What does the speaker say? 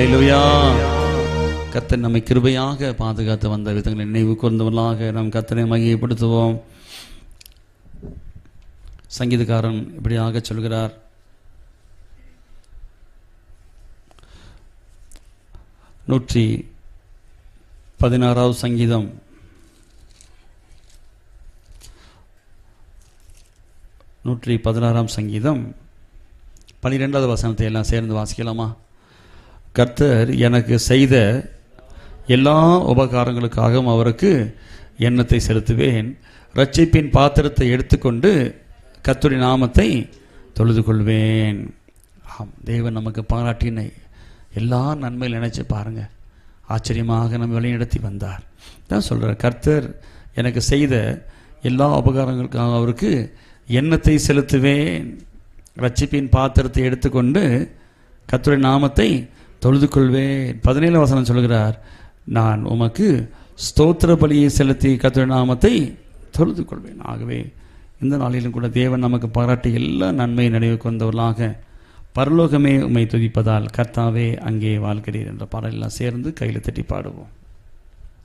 ஹalleluya கர்த்தர் நம்மை கிருபையாக பாதுகாத்து வந்த விதங்களை நினைவு கூர்ந்தவர்களாக நாம் கர்த்தரை மகிமைப்படுத்துவோம் சங்கீதக்காரன் இப்படியாக சொல்கிறார் நூற்றி பதினாறாவது சங்கீதம் நூற்றி பதினாறாம் சங்கீதம் பனிரெண்டாவது வசனத்தை எல்லாம் சேர்ந்து வாசிக்கலாமா கர்த்தர் எனக்கு செய்த எல்லா உபகாரங்களுக்காகவும் அவருக்கு எண்ணத்தை செலுத்துவேன் ரட்சிப்பின் பாத்திரத்தை எடுத்துக்கொண்டு கர்த்தருடைய நாமத்தை தொழுது கொள்வேன் ஆம் தேவன் நமக்கு பாராட்டினை எல்லா நன்மையில் நினைச்சு பாருங்க ஆச்சரியமாக நம்ம வழிநடத்தி வந்தார் தான் சொல்கிறார் கர்த்தர் எனக்கு செய்த எல்லா உபகாரங்களுக்காக அவருக்கு எண்ணத்தை செலுத்துவேன் ரட்சிப்பின் பாத்திரத்தை எடுத்துக்கொண்டு கர்த்தருடைய நாமத்தை தொழுது கொள்வேன் பதினேழு வசனம் சொல்கிறார் நான் உமக்கு ஸ்தோத்திர பலியை செலுத்தி கர்த்தருடைய நாமத்தை தொழுது கொள்வேன் ஆகவே இந்த நாளிலும் கூட தேவன் நமக்கு பாராட்டி எல்லா நன்மை நினைவுக்கு வந்தவர்களாக பரலோகமே உம்மை துதிப்பதால் கர்த்தாவே அங்கே வாழ்கிறீர் என்ற பாடலெல்லாம் சேர்ந்து கையில் தட்டி பாடுவோம்